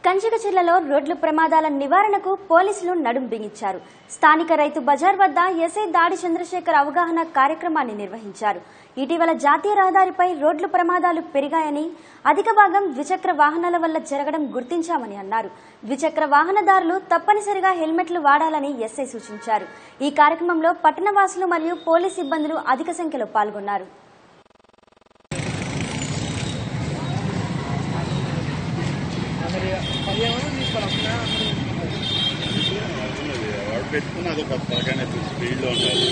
కంచికచిర్లలో రోడ్లు ప్రమాదాల నివారణకు పోలీసులు నడుం బిగించారు స్థానిక రైతు బజార్ వద్ద ఎస్ఐ దాడి చంద్రశేఖర్ అవగాహన కార్యక్రమాన్ని నిర్వహించారు ఇటీవల జాతీయ రహదారిపై రోడ్లు ప్రమాదాలు పెరిగాయని అధిక భాగం ద్విచక్ర వాహనాల వల్ల జరగడం గుర్తించామని అన్నారు ద్విచక్ర వాహనదారులు తప్పనిసరిగా హెల్మెట్లు వాడాలని ఎస్ఐ సూచించారు ఈ కార్యక్రమంలో పట్టణవాసులు మరియు పోలీస్ సిబ్బందులు అధిక సంఖ్యలో పాల్గొన్నారు వాడు పెట్టుకున్న అదొక త్వరగానే స్పీడ్లో ఉండాలి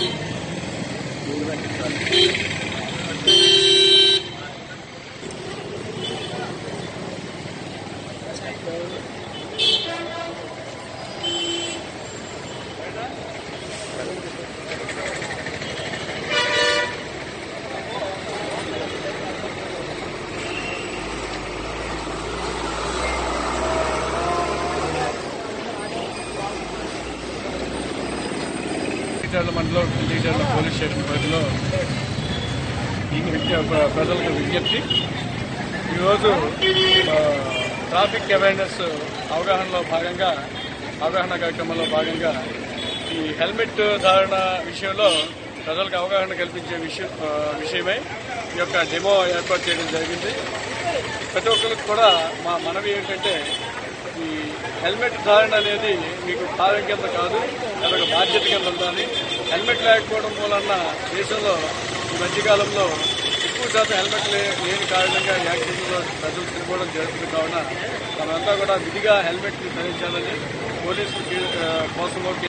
లీటర్ల మండలం లీటర్ల పోలీస్ స్టేషన్ పరిధిలో ఈ విజ్ఞ- ప్ర- ప్రజలకు విజ్ఞప్తి ఈరోజు ఆ, ట్రాఫిక్ అవేర్నెస్ అవగాహనలో భాగంగా అవగాహన కార్యక్రమంలో భాగంగా ఈ హెల్మెట్ ధారణ విషయంలో ప్రజలకు అవగాహన కల్పించే విషయం ఆ, విషయమై ఈ యొక్క డెమో ఏర్పాటు చేయడం జరిగింది ప్రతి ఒక్కరికి కూడా మా మనవి ఏంటంటే ఈ హెల్మెట్ ధారణ అనేది మీకు భారం కింద కాదు అదొక బాధ్యత కింద ఉండాలి హెల్మెట్ లేకపోవడం వలన దేశంలో ఈ మధ్యకాలంలో ఎక్కువ శాతం హెల్మెట్ లే- లేని కారణంగా యాక్సిడెంట్లో ప్రజలు చనిపోవడం జరుగుతుంది కావున మనమంతా కూడా విధిగా హెల్మెట్ని ధరించాలని పోలీసు కోసమో